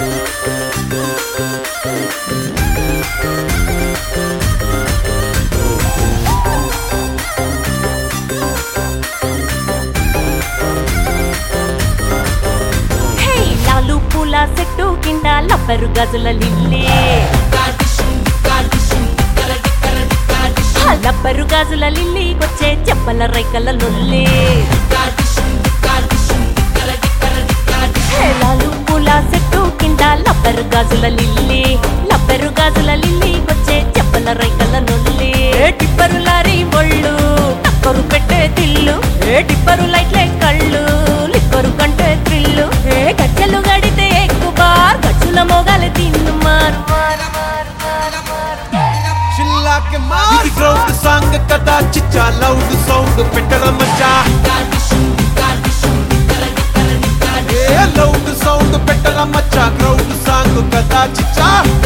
హే లాలు పూల చెట్టు కింద లబ్బరు గజుల లిల్లీ ఆ లబ్బరు గాజుల లిల్లీకొచ్చే చెప్పల రైకల లొల్లి హే లాలు పూల చెట్టు కింద లబ్బరు గాజుల లిల్లీ లబ్బరు గాజుల లిల్లీకొచ్చే చెప్పల రైకల లొల్లి ఏ టిప్పరు లారీ ఒళ్ళు టక్కరు పెట్టే తిల్లు ఏ టిప్పరు లైట్లే కళ్ళు లిక్కరు కంటే త్రిల్లు ఏ గజ్జలు గడితే ఎక్కువ బార్ గజ్జుల మొగలు తిన్ను మారు మారు మారు మారు మారు చిల్లాకి మా ఇది గ్రౌండ్ సాంగ్ కదా చిచ్చా లౌడ్ సౌండ్ పెట్టర మచ్చా ఏ లౌడ్ సౌండ్ పెట్టర మచ్చా గ్రౌండ్ సాంగ్ కదా చిచ్చా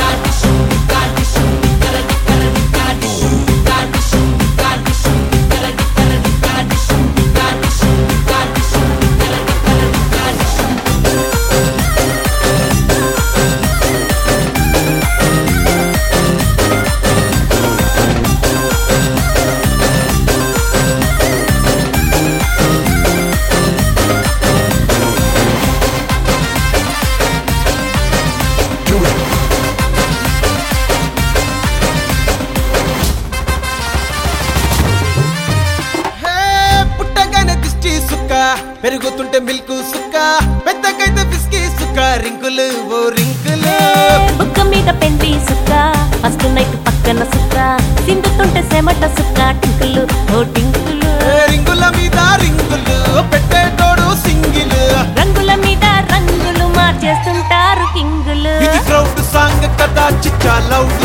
హే పుట్టగానే దిష్టి సుక్క పెరుగుతుంటే మిల్క్ సుక్క పెద్దకైతే బిస్కీ సుక్క రింకులు ఓ రింకులు బుక్క మీద పెండి సుక్క ఫస్ట్ నైట్ పక్కన సుక్క సిందుతుంటే సెమట సుక్క టింకులు ఓ టింకులు ఏ రింగుల మీద రింగులు పెట్టేటోడు సింగిల్ రంగుల మీద రంగులు మార్చేస్తుంటారు కింగులు ఇది గ్రౌండ్ సాంగ్ కదా చిచ్చా లౌడ్